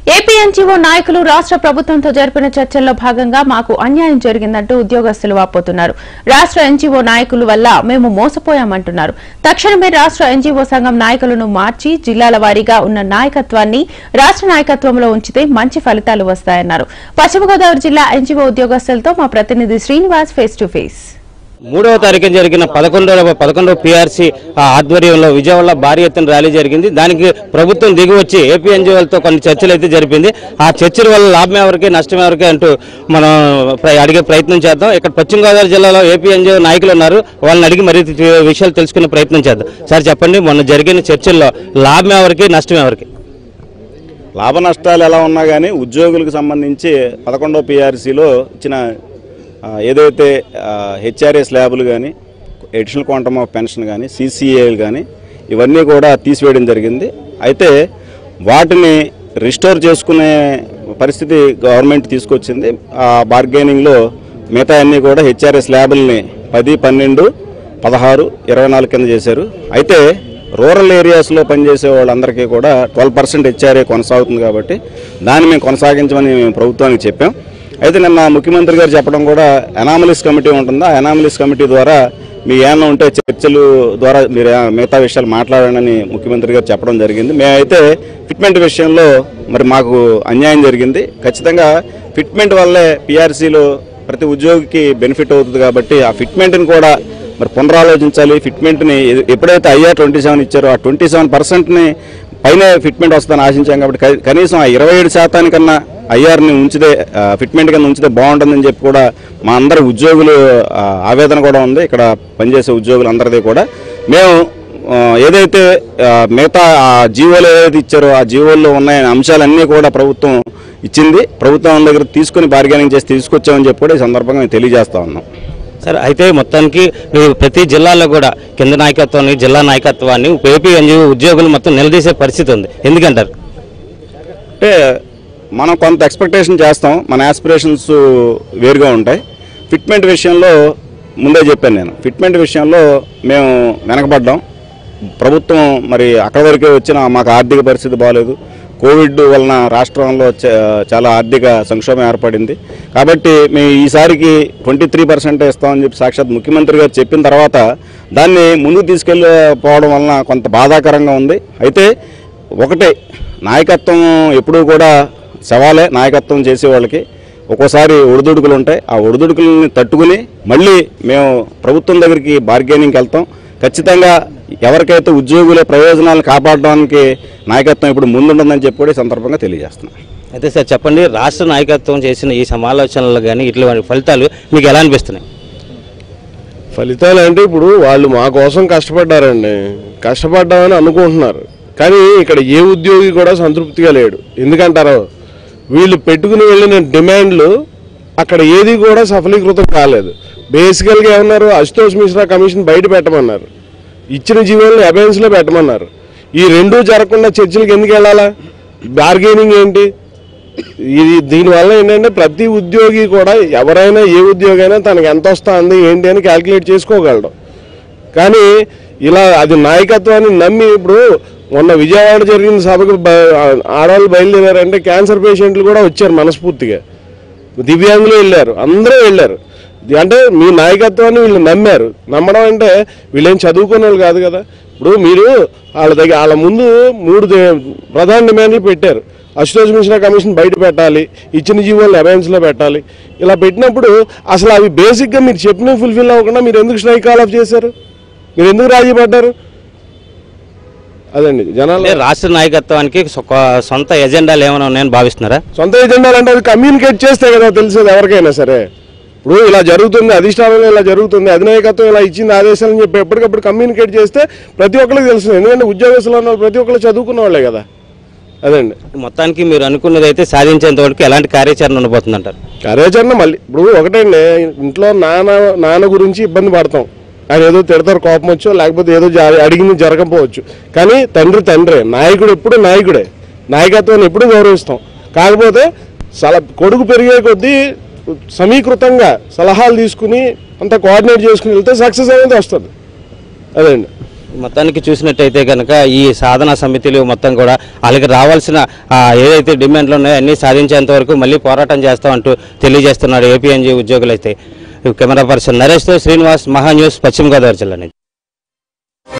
AP NGO నాయకులు రాష్ట్ర ప్రభుత్వంతో జరిపిన చర్చల్లో భాగంగా మాకు అన్యాయం జరిగిందంటూ ఉద్యోగస్తులు వాపోతున్నారు రాష్ట్ర ఎన్జీఓ నాయకుల వల్ల మేము మోసపోయామంటున్నారు తక్షణమే రాష్ట్ర ఎన్జీఓ సంఘం నాయకులను మార్చి జిల్లాల వారీగా ఉన్న నాయకత్వాన్ని రాష్ట్ర నాయకత్వంలో ఉంచితే మంచి ఫలితాలు వస్తాయన్నారు పశ్చిమ గోదావరి జిల్లా ఎన్జీఓ ఉద్యోగస్తులతో మా ప్రతినిధి శ్రీనివాస్ ఫేస్ టు ఫేస్ మూడవ తారీఖున జరిగిన పదకొండవ పదకొండవ పిఆర్సీ ఆధ్వర్యంలో విజయవాడలో భారీ ఎత్తున ర్యాలీ జరిగింది దానికి ప్రభుత్వం దిగి వచ్చి ఏపీ ఎన్జిఓలతో కొన్ని చర్చలు అయితే జరిపింది ఆ చర్చల వల్ల లాభం ఎవరికి నష్టం ఎవరికి అంటూ మనం ప్ర- అడిగే ప్రయత్నం చేద్దాం ఇక్కడ పశ్చిమ గోదావరి జిల్లాలో ఏపీ ఎన్జిఓ నాయకులు ఉన్నారు వాళ్ళని అడిగి మరి విషయాలు తెలుసుకునే ప్రయత్నం చేద్దాం సార్ చెప్పండి మొన్న జరిగిన చర్చల్లో లాభం ఎవరికి నష్టం ఎవరికి లాభ నష్టాలు ఎలా ఉన్నా కానీ ఉద్యోగులకు సంబంధించి పదకొండో పిఆర్సీలో ఇచ్చిన ఆ, ఏదైతే హెచ్ఆర్ఏ స్లాబులు కానీ ఎడిషనల్ క్వాంటమ్ ఆఫ్ పెన్షన్ కానీ సిసిఏలు కానీ ఇవన్నీ కూడా తీసివేయడం జరిగింది అయితే వాటిని రిస్టోర్ చేసుకునే పరిస్థితి గవర్నమెంట్ తీసుకొచ్చింది ఆ బార్గెనింగ్లో మిగతా అన్నీ కూడా హెచ్ఆర్ఏ స్లాబుల్ని పది పన్నెండు పదహారు ఇరవై నాలుగు కింద చేశారు అయితే రూరల్ ఏరియాస్లో పనిచేసే వాళ్ళందరికీ కూడా ట్వెల్వ్ పర్సెంట్ హెచ్ఆర్ఏ కొనసాగుతుంది కాబట్టి దాన్ని మేము కొనసాగించమని మేము ప్రభుత్వానికి చెప్పాం అయితే నిన్న ముఖ్యమంత్రి గారు చెప్పడం కూడా అనామలిస్ కమిటీ ఉంటుంది ఆ అనామలిస్ కమిటీ ద్వారా మీ ఏమన్నా ఉంటే చర్చలు ద్వారా మీరు ఏ- మిగతా విషయాలు మాట్లాడండి ముఖ్యమంత్రి గారు చెప్పడం జరిగింది మేమైతే ఫిట్మెంట్ విషయంలో మరి మాకు అన్యాయం జరిగింది ఖచ్చితంగా ఫిట్మెంట్ వల్లే పిఆర్సీలో ప్రతి ఉద్యోగికి బెనిఫిట్ అవుతుంది కాబట్టి ఆ ఫిట్మెంట్ని కూడా మరి పునరాలోచించాలి ఫిట్మెంట్ని ఎ- ఎప్పుడైతే ఐఆర్ ట్వంటీ సెవెన్ ఇచ్చారో ఆ ట్వంటీ సెవెన్ పర్సెంట్ని పైన ఫిట్మెంట్ వస్తుందని ఆశించాం కాబట్టి క- కనీసం ఆ ఇరవై ఏడు శాతానికన్నా ఐఆర్ని ఉంచితే ఆ, ఫిట్మెంట్ కింద ఉంచితే బాగుంటుందని చెప్పి కూడా మా అందరి ఉద్యోగులు ఆ, ఆవేదన కూడా ఉంది ఇక్కడ పనిచేసే ఉద్యోగులు అందరిది కూడా మేము ఆ, ఏదైతే ఆ, మిగతా ఆ జీవోలు ఏదైతే ఇచ్చారో ఆ జీవోల్లో ఉన్న అంశాలన్నీ కూడా ప్రభుత్వం ఇచ్చింది ప్రభుత్వం దగ్గర తీసుకుని బార్గెనింగ్ చేసి తీసుకొచ్చామని చెప్పి కూడా ఈ సందర్భంగా మేము తెలియజేస్తా ఉన్నాం సరే అయితే మొత్తానికి ఈ ప్రతి జిల్లాలో కూడా కింద నాయకత్వాన్ని జిల్లా నాయకత్వాన్ని ఏపీ ఎన్జిఓ ఉద్యోగులు మొత్తం నిలదీసే పరిస్థితి ఉంది ఎందుకంటారు అంటే మనం కొంత ఎక్స్పెక్టేషన్ చేస్తాం మన ఆస్పిరేషన్స్ వేరుగా ఉంటాయి ఫిట్మెంట్ విషయంలో ముందే చెప్పాను నేను ఫిట్మెంట్ విషయంలో మేము వెనకబడ్డాం ప్రభుత్వం మరి అక్కడ వరకే వచ్చిన మాకు ఆర్థిక పరిస్థితి బాగాలేదు కోవిడ్ వలన రాష్ట్రంలో చ- చాలా ఆర్థిక సంక్షోభం ఏర్పడింది కాబట్టి మేము ఈసారికి ట్వంటీ త్రీ పర్సెంట్ ఇస్తామని చెప్పి సాక్షాత్ ముఖ్యమంత్రి గారు చెప్పిన తర్వాత దాన్ని ముందుకు తీసుకెళ్ళిపోవడం వలన కొంత బాధాకరంగా ఉంది అయితే ఒకటే నాయకత్వం ఎప్పుడూ కూడా సవాలే నాయకత్వం చేసే వాళ్ళకి ఒక్కోసారి ఒడిదుడుకులు ఉంటాయి ఆ ఒడిదుడుకులని తట్టుకుని మళ్ళీ మేము ప్రభుత్వం దగ్గరికి బార్గెనింగ్కి వెళ్తాం ఖచ్చితంగా ఎవరికైతే ఉద్యోగుల ప్రయోజనాలను కాపాడడానికి నాయకత్వం ఇప్పుడు ముందుంటుందని చెప్పి కూడా ఈ సందర్భంగా తెలియజేస్తున్నాం అయితే సార్ చెప్పండి రాష్ట్ర నాయకత్వం చేసిన ఈ సమాలోచనలు కానీ ఇటువంటి ఫలితాలు మీకు ఎలా అనిపిస్తున్నాయి ఫలితాలు అంటే ఇప్పుడు వాళ్ళు మా కోసం కష్టపడ్డారండి కష్టపడ్డామని అనుకుంటున్నారు కానీ ఇక్కడ ఏ ఉద్యోగి కూడా సంతృప్తిగా లేడు ఎందుకంటారు వీళ్ళు పెట్టుకుని వెళ్ళిన డిమాండ్లు అక్కడ ఏది కూడా సఫలీకృతం కాలేదు బేసికల్గా ఏమన్నారు అశుతోష్ మిశ్రా కమిషన్ బయట పెట్టమన్నారు ఇచ్చిన జీవోలను అబెన్స్లో పెట్టమన్నారు ఈ రెండూ జరగకుండా చర్చలకు ఎందుకు వెళ్ళాలా బార్గెనింగ్ ఏంటి ఇది దీనివల్ల ఏంటంటే ప్రతి ఉద్యోగి కూడా ఎవరైనా ఏ ఉద్యోగి అయినా తనకి ఎంత వస్తుంది ఏంటి అని క్యాల్కులేట్ చేసుకోగలడు కానీ ఇలా అది నాయకత్వాన్ని నమ్మి ఇప్పుడు మొన్న విజయవాడ జరిగిన సభకు బ- ఆడవాళ్ళు బయలుదేరారంటే క్యాన్సర్ పేషెంట్లు కూడా వచ్చారు మనస్ఫూర్తిగా దివ్యాంగులు వెళ్ళారు అందరూ వెళ్ళారు ఇది అంటే మీ నాయకత్వాన్ని వీళ్ళు నమ్మారు నమ్మడం అంటే వీళ్ళేం చదువుకునే వాళ్ళు కాదు కదా ఇప్పుడు మీరు వాళ్ళ దగ్గర వాళ్ళ ముందు మూడు దే- ప్రధాన డిమాండ్లు పెట్టారు అశుతోష్ మిశ్రా కమిషన్ బయట పెట్టాలి ఇచ్చిన జీవోలు అబెన్స్లో పెట్టాలి ఇలా పెట్టినప్పుడు అసలు అవి బేసిక్గా మీరు చెప్పినవి ఫుల్ఫిల్ అవ్వకుండా మీరు ఎందుకు స్ట్రైక్ కాల్ ఆఫ్ చేశారు మీరు ఎందుకు రాజీ పడ్డారు అదండి జనాలు అంటే రాష్ట్ర నాయకత్వానికి సొ- సొంత ఎజెండాలు ఏమైనా ఉన్నాయని భావిస్తున్నారా సొంత ఎజెండాలు అంటే అది కమ్యూనికేట్ చేస్తే కదా తెలిసేది ఎవరికైనా సరే ఇప్పుడు ఇలా జరుగుతుంది అధిష్టానంలో ఇలా జరుగుతుంది అధినాయకత్వం ఇలా ఇచ్చింది ఆదేశాలని చెప్పి ఎప్పటికప్పుడు కమ్యూనికేట్ చేస్తే ప్రతి ఒక్కరికి తెలుస్తుంది ఎందుకంటే ఉద్యోగస్తులు ఉన్న వాళ్ళు ప్రతి ఒక్కరు చదువుకున్న వాళ్ళే కదా అదండి మొత్తానికి మీరు అనుకున్నది అయితే సాధించేంత వరకు ఎలాంటి కార్యాచరణ ఉండబోతుందంటారు కార్యాచరణ మళ్ళీ ఇప్పుడు ఒకటండి ఇంట్లో నాన్న నాన్న గురించి ఇబ్బంది పడతాం ఆయన ఏదో తిడతారు కోపం వచ్చో లేకపోతే ఏదో జ- అడిగింది జరగకపోవచ్చు కానీ తండ్రి తండ్రే నాయకుడు ఎప్పుడు నాయకుడే నాయకత్వాన్ని ఎప్పుడు గౌరవిస్తాం కాకపోతే సల కొడుకు పెరిగే కొద్దీ సమీకృతంగా సలహాలు తీసుకుని అంతా కోఆర్డినేట్ చేసుకుని వెళ్తే సక్సెస్ అనేది వస్తుంది అదండి మొత్తానికి చూసినట్టయితే కనుక ఈ సాధనా సమితిలు మొత్తం కూడా వాళ్ళకి రావాల్సిన ఆ, ఏదైతే డిమాండ్లు ఉన్నాయో అన్నీ సాధించేంత వరకు మళ్ళీ పోరాటం చేస్తామంటూ తెలియజేస్తున్నారు ఏపీఎన్జీ ఉద్యోగులు అయితే కెమెరా పర్సన్ నరేష్తో శ్రీనివాస్ మహా న్యూస్ పశ్చిమ గోదావరి జిల్లా నుంచి